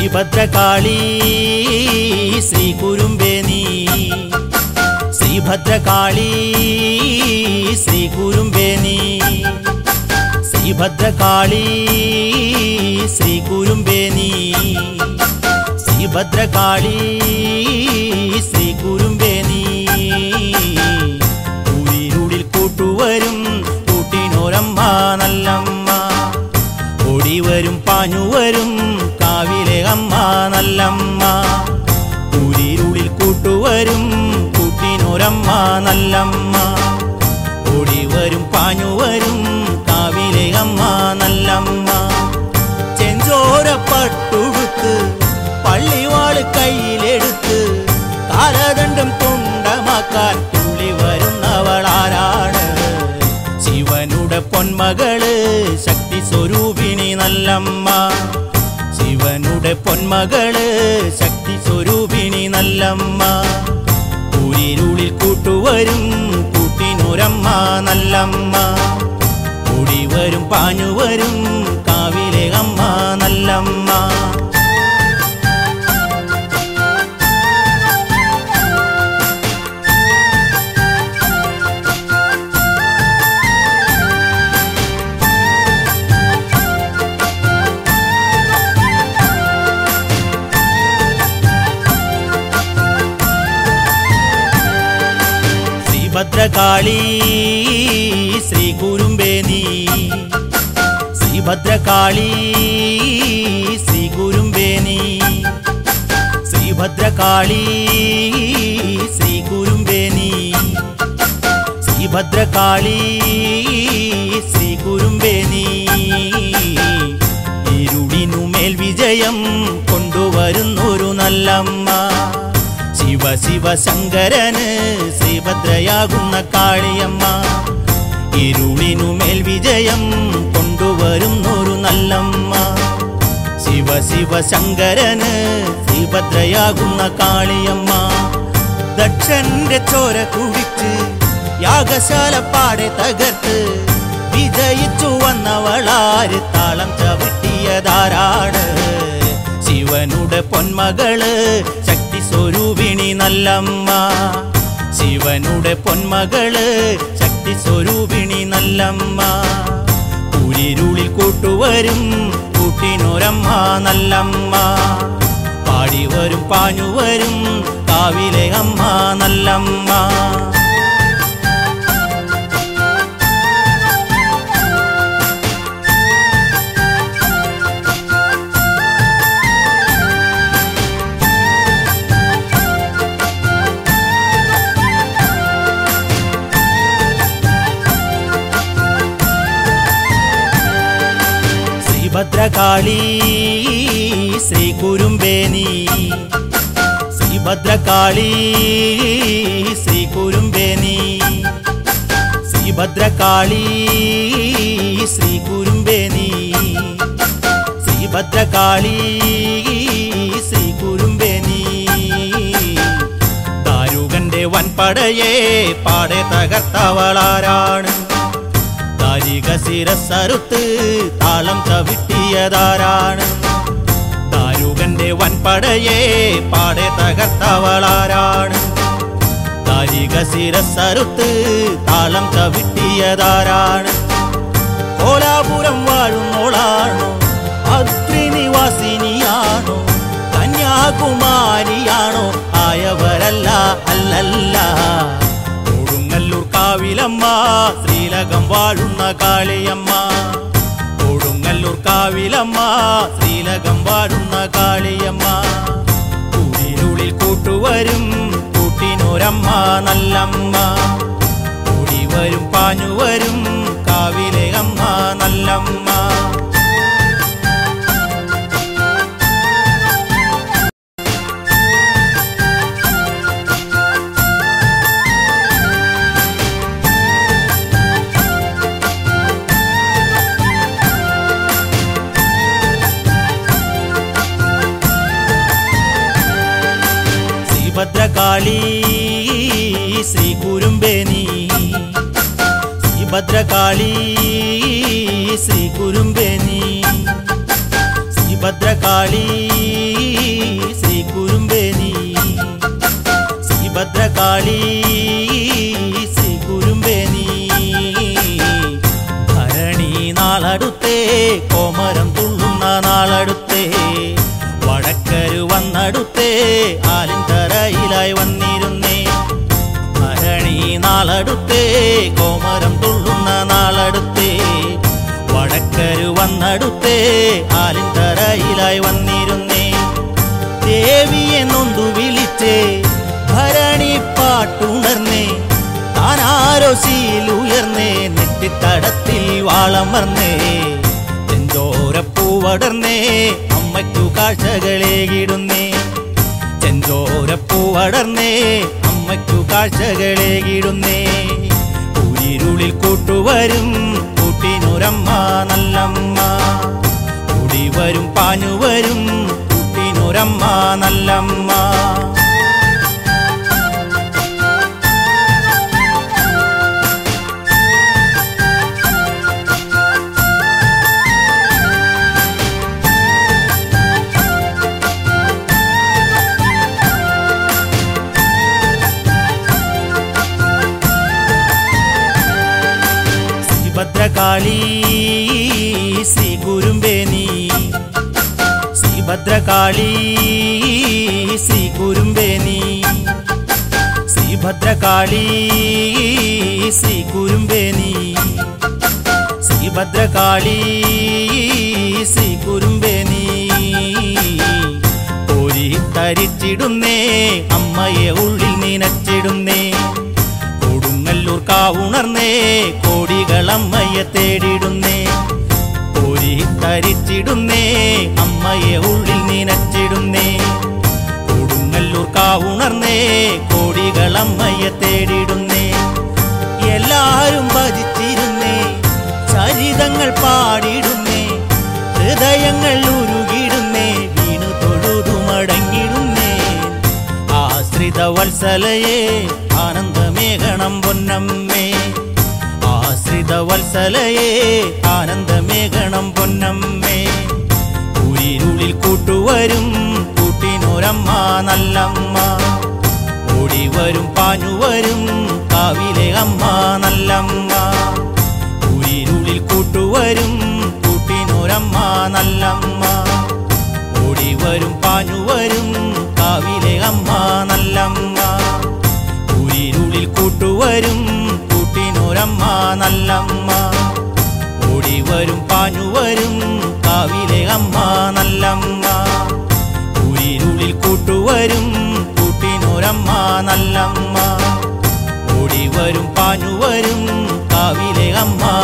ശ്രീഭദ്രകാളി ശ്രീ കുരുമ്പേ നീ ശ്രീഭദ്രകാളി ശ്രീ കുരുമ്പേ നീ ശ്രീഭദ്രകാളി ശ്രീ കുരുമ്പേ നീ ശ്രീഭദ്രകാളി ശ്രീ കുരുമ്പേ നീ ഉയിരിരുളിൽ കൂട്ടുവരും കൂട്ടിനോരമ്മ നല്ലമ്മ ഓടിവരും പാഞ്ഞുവരും കാവിലെ അമ്മ നല്ലമ്മ ഉരിരുളിൽ കൂട്ടുവരും കൂട്ടിനൊരമ്മ നല്ലമ്മ ഓടിവരും പാഞ്ഞുവരും കാവിലെ അമ്മ നല്ലമ്മ ചെഞ്ചോര പട്ടുടുത്ത് പള്ളിവാള് കയ്യിലെടുത്ത് കാലദണ്ഡം തുണ്ടമാക്കാൻ തുള്ളി വരുന്നവളാരാണ് ശിവനുടെ പൊന്മകള് ശക്തി സ്വരൂപിണി നല്ലമ്മ ശിവനുടെ പൊന്മകള് ശക്തി സ്വരൂപിണി നല്ലമ്മ ഊരിരുളിൽ കൂട്ടുവരും കൂട്ടിനുരമ്മ നല്ലമ്മ ഓടിവരും പാഞ്ഞുവരും കാവിലെ അമ്മ നല്ലമ്മ ശ്രീഭദ്രകാളി ശ്രീ കുരുമ്പേ നീ ശ്രീഭദ്രകാളി ശ്രീ കുരുമ്പേ നീ ശ്രീഭദ്രകാളി ശ്രീ കുരുമ്പേ നീ ശ്രീഭദ്രകാളി ശ്രീ കുരുമ്പേ നീ ഇരുളിനുമേൽ വിജയം കൊണ്ടുവരുന്നൊരു നല്ലമ്മ ശിവ ശിവ ശങ്കരന് ശ്രീഭദ്രയാകുന്ന കാളിയമ്മ ഇരുളിനുമേൽ വിജയം കൊണ്ടുവരുന്നൊരു നല്ലമ്മ ശിവ ശിവ ശങ്കരന് ശ്രീഭദ്രയാകുന്ന കാളിയമ്മ ദക്ഷന്റെ ചോര കുടിച്ച് യാഗശാല പാടെ തകർത്ത് വിജയിച്ചു വന്നവളാര് താളം ചവിട്ടിയതാരാണ് ശിവനുടെ പൊന്മകള് ശക്തി സ്വരൂപിണി നല്ലമ്മ ശിവനുടെ പൊന്മകള് ശക്തി സ്വരൂപിണി നല്ലമ്മ ഉരിരുളിൽ കൂട്ടുവരും കൂട്ടിനൊരമ്മ നല്ലമ്മ പാടിവരും പാഞ്ഞുവരും കാവിലെ അമ്മ നല്ലമ്മ ശ്രീഭദ്രകാളി ശ്രീ കുരുമ്പേ നീ ശ്രീഭദ്രകാളി ശ്രീ കുരുമ്പേ നീ ശ്രീഭദ്രകാളി ശ്രീ കുരുമ്പേ നീ ശ്രീഭദ്രകാളി ശ്രീ കുരുമ്പേ നീ ദാരുകന്റെ വൻപടയെ പാടെ തകർത്തവളാരാണ് ദാരിക ശിരസറുത്ത് താളം ചവിട്ടിയതാരാണ് ദാരുകന്റെ വൻപടയെ പാടെ തകർത്തവളാരാണ് ദാരിക ശിരസറുത്ത് താളം ചവിട്ടിയതാരാണ് കോലാപുരം വാഴുന്നോളാണോ അത്രിനിവാസിനിയാണോ കന്യാകുമാരിയാണോ ആയവരല്ല അല്ലല്ല കൊടുങ്ങല്ലൂർ കാവിലമ്മ ശ്രീലകം വാഴുന്ന കാളിയമ്മ കൊടുങ്ങല്ലൂർ കാവിലമ്മ ശ്രീലകം വാഴുന്ന കാളിയമ്മ കുടിലുള്ളിൽ കൂട്ടുവരും കൂട്ടിനൊരമ്മ നല്ലമ്മ ഓടിവരും പാഞ്ഞുവരും കാവിലെ അമ്മ നല്ലമ്മ ശ്രീഭദ്രകാളി ശ്രീ കുരുമ്പേ നീ ശ്രീഭദ്രകാളി ശ്രീ കുരുമ്പേ നീ ശ്രീ ശ്രീഭദ്രകാളി ശ്രീ കുരുമ്പേനി ശ്രീഭദ്രകാളി ശ്രീ കുരുമ്പേനി ഭരണി നാളടുത്തേ കോമരം തുള്ളുന്ന നാളടുത്തേ വടക്കരു വന്നടുത്തേ ആലിൻതറയിലായി വന്നിരുന്നേ ഭരണി നാളടുത്തേ കോമരം തുള്ളുന്ന നാളടുത്തേ വടക്കരു വന്നടുത്തേ ആലിൻതറയിലായി വന്നിരുന്നേ ദേവിയെ നൊന്തു വിളിച്ചേ ഭരണി പാട്ടുണർന്നേ താനാരോ ശീലുയർന്നേ നെറ്റിത്തടത്തിൽ വാളമർന്നേ ചെഞ്ചോരപ്പൂവടർന്നേ അമ്മയ്ക്കു കാഴ്ചകളേകിടുന്നേ ചെഞ്ചോരപ്പൂവടർന്നേ അമ്മയ്ക്കു കാഴ്ചകളേകിടുന്നേ ഉയിരിരുളിൽ കൂട്ടുവരും കൂട്ടിനൊരമ്മ നല്ലമ്മ കൂടി വരും പാഞ്ഞുവരും കൂട്ടിനൊരമ്മ നല്ലമ്മ ശ്രീഭദ്രകാളി ശ്രീ കുരുമ്പേനി ശ്രീഭദ്രകാളി ശ്രീ കുരുമ്പേനി ശ്രീഭദ്രകാളി ശ്രീ കുരുമ്പേനി ശ്രീഭദ്രകാളി ശ്രീ കുരുമ്പേനി കോരി തരിച്ചിടുന്നേ അമ്മയെ ഉള്ളിൽ നനച്ചിടുന്നേ കൊടുങ്ങല്ലൂർ കാവുണർന്നേ കോടികളമ്മയെ തേടിടുന്നേ കോരി തരിച്ചിടുന്നേ അമ്മയെ ഉള്ളിൽ നനച്ചിടുന്നേ കൊടുങ്ങല്ലൂർ കാവുണർന്നേ കോടികളമ്മയെ തേടിടുന്നേ എല്ലാരും ഭജിച്ചിരുന്നേ ചരിതങ്ങൾ പാടിടുന്നേ ഹൃദയങ്ങൾ ഉരുകിടുന്നേ വീണു തൊഴുതു മടങ്ങിടുന്നേ ആശ്രിത വത്സലയെ ആനന്ദമേഘണം പൊന്നമ്മേ ആശ്രിത വത്സലയെ ആനന്ദമേഘണം പൊന്നമ്മേ ഉരിരുളിൽ കൂട്ടുവരും കൂട്ടിനൊരമ്മ നല്ലമ്മ ഓടി വരും പാഞ്ഞുവരും കാവിലെ അമ്മ നല്ലമ്മ ഉരിരുളിൽ കൂട്ടുവരും കൂട്ടിനൊരമ്മ നല്ലമ്മ ഓടി വരും പാഞ്ഞുവരും കാവിലെ അമ്മ നല്ലമ്മ ഉയിരിരുളിൽ കൂട്ടുവരും കൂട്ടിനൊരമ്മ നല്ലമ്മ ഓടി വരും പാഞ്ഞുവരും കാവിലെ അമ്മ നല്ലമ്മ ഉയിരിരുളിൽ കൂട്ടുവരും കൂട്ടിനൊരമ്മ നല്ലമ്മ ഓടി വരും പാഞ്ഞുവരും കാവിലെ അമ്മ